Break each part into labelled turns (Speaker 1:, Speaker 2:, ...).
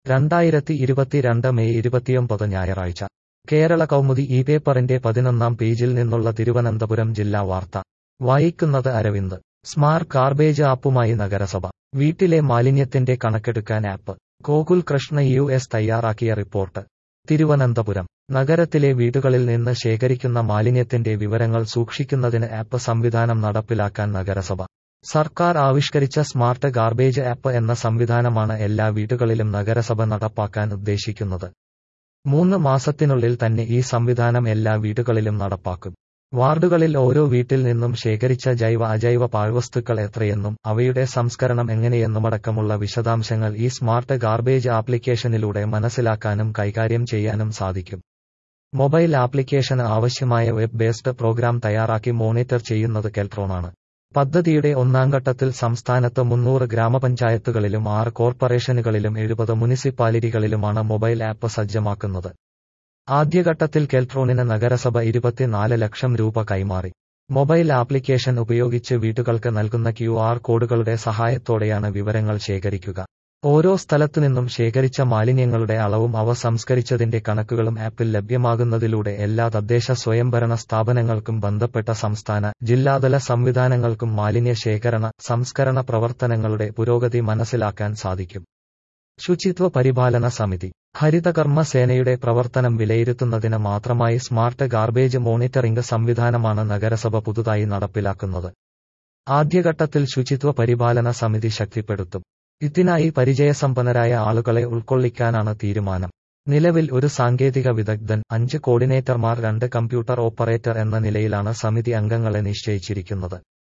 Speaker 1: രണ്ടായിരത്തി ഇരുപത്തിരണ്ട് മെയ് ഇരുപത്തിയൊമ്പത് ഞായറാഴ്ച കേരള കൗമുദി ഈ പേപ്പറിന്റെ പതിനൊന്നാം പേജിൽ നിന്നുള്ള തിരുവനന്തപുരം ജില്ലാ വാർത്ത വായിക്കുന്നത് അരവിന്ദ് സ്മാർട്ട് ഗാർബേജ് ആപ്പുമായി നഗരസഭ വീട്ടിലെ മാലിന്യത്തിന്റെ കണക്കെടുക്കാൻ app Gokul Krishna U S തയ്യാറാക്കിയ റിപ്പോർട്ട് തിരുവനന്തപുരം നഗരത്തിലെ വീടുകളിൽ നിന്ന് ശേഖരിക്കുന്ന മാലിന്യത്തിന്റെ വിവരങ്ങൾ സൂക്ഷിക്കുന്നതിന് ആപ്പ് സംവിധാനം നടപ്പിലാക്കാൻ നഗരസഭ സർക്കാർ ആവിഷ്കരിച്ച സ്മാർട്ട് ഗാർബേജ് ആപ്പ് എന്ന സംവിധാനമാണ് എല്ലാ വീടുകളിലും നഗരസഭ നടപ്പാക്കാൻ ഉദ്ദേശിക്കുന്നത് മൂന്ന് മാസത്തിനുള്ളിൽ തന്നെ ഈ സംവിധാനം എല്ലാ വീടുകളിലും നടപ്പാക്കും വാർഡുകളിൽ ഓരോ വീട്ടിൽ നിന്നും ശേഖരിച്ച ജൈവ അജൈവ പാഴ്വസ്തുക്കൾ എത്രയെന്നും അവയുടെ സംസ്കരണം എങ്ങനെയെന്നുമടക്കമുള്ള വിശദാംശങ്ങൾ ഈ സ്മാർട്ട് ഗാർബേജ് ആപ്ലിക്കേഷനിലൂടെ മനസ്സിലാക്കാനും കൈകാര്യം ചെയ്യാനും സാധിക്കും മൊബൈൽ ആപ്ലിക്കേഷന് ആവശ്യമായ വെബ് ബേസ്ഡ് പ്രോഗ്രാം തയ്യാറാക്കി മോണിറ്റർ ചെയ്യുന്നത് കെൽട്രോണാണ് പദ്ധതിയുടെ ഒന്നാം ഘട്ടത്തിൽ സംസ്ഥാനത്ത് മുന്നൂറ് ഗ്രാമപഞ്ചായത്തുകളിലും ആറ് കോർപ്പറേഷനുകളിലും എഴുപത് മുനിസിപ്പാലിറ്റികളിലുമാണ് മൊബൈൽ ആപ്പ് സജ്ജമാക്കുന്നത് ആദ്യഘട്ടത്തിൽ കെൽട്രോണിന് നഗരസഭ ഇരുപത്തിനാല് ലക്ഷം രൂപ കൈമാറി മൊബൈൽ ആപ്ലിക്കേഷൻ ഉപയോഗിച്ച് വീടുകൾക്ക് നൽകുന്ന ക്യു ആർ കോഡുകളുടെ സഹായത്തോടെയാണ് വിവരങ്ങൾ ശേഖരിക്കുക ഓരോ സ്ഥലത്തുനിന്നും ശേഖരിച്ച മാലിന്യങ്ങളുടെ അളവും അവ സംസ്കരിച്ചതിന്റെ കണക്കുകളും ആപ്പിൽ ലഭ്യമാകുന്നതിലൂടെ എല്ലാ തദ്ദേശ സ്വയംഭരണ സ്ഥാപനങ്ങൾക്കും ബന്ധപ്പെട്ട സംസ്ഥാന ജില്ലാതല സംവിധാനങ്ങൾക്കും മാലിന്യ ശേഖരണ സംസ്കരണ പ്രവർത്തനങ്ങളുടെ പുരോഗതി മനസ്സിലാക്കാൻ സാധിക്കും ശുചിത്വ പരിപാലന സമിതി ഹരിതകർമ്മ സേനയുടെ പ്രവർത്തനം വിലയിരുത്തുന്നതിന് മാത്രമായി സ്മാർട്ട് ഗാർബേജ് മോണിറ്ററിംഗ് സംവിധാനമാണ് നഗരസഭ പുതുതായി നടപ്പിലാക്കുന്നത് ആദ്യഘട്ടത്തിൽ ശുചിത്വ പരിപാലന സമിതി ശക്തിപ്പെടുത്തും ഇതിനായി പരിചയസമ്പന്നരായ ആളുകളെ ഉൾക്കൊള്ളിക്കാനാണ് തീരുമാനം നിലവിൽ ഒരു സാങ്കേതിക വിദഗ്ധൻ അഞ്ച് കോർഡിനേറ്റർമാർ രണ്ട് കമ്പ്യൂട്ടർ ഓപ്പറേറ്റർ എന്ന നിലയിലാണ് സമിതി അംഗങ്ങളെ നിശ്ചയിച്ചിരിക്കുന്നത്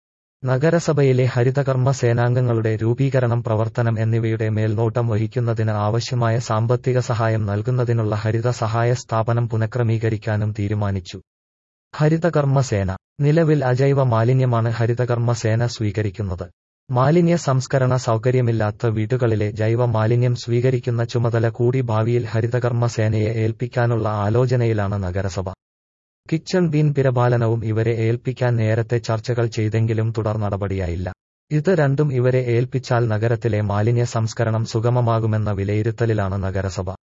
Speaker 1: നഗരസഭയിലെ ഹരിതകർമ്മ സേനാംഗങ്ങളുടെ രൂപീകരണം പ്രവർത്തനം എന്നിവയുടെ മേൽനോട്ടം വഹിക്കുന്നതിന് ആവശ്യമായ സാമ്പത്തിക സഹായം നൽകുന്നതിനുള്ള ഹരിത സഹായ സ്ഥാപനം പുനഃക്രമീകരിക്കാനും തീരുമാനിച്ചു ഹരിതകർമ്മ സേന നിലവിൽ അജൈവ മാലിന്യമാണ് ഹരിതകർമ്മ സേന സ്വീകരിക്കുന്നത് മാലിന്യ സംസ്കരണ സൗകര്യമില്ലാത്ത വീടുകളിലെ ജൈവ മാലിന്യം സ്വീകരിക്കുന്ന ചുമതല കൂടി ഭാവിയിൽ ഹരിതകർമ്മ സേനയെ ഏൽപ്പിക്കാനുള്ള ആലോചനയിലാണ് നഗരസഭ കിച്ചൺ ബീൻ പിരപാലനവും ഇവരെ ഏൽപ്പിക്കാൻ നേരത്തെ ചർച്ചകൾ ചെയ്തെങ്കിലും തുടർ നടപടിയായില്ല ഇത് രണ്ടും ഇവരെ ഏൽപ്പിച്ചാൽ നഗരത്തിലെ മാലിന്യ സംസ്കരണം സുഗമമാകുമെന്ന വിലയിരുത്തലിലാണ് നഗരസഭ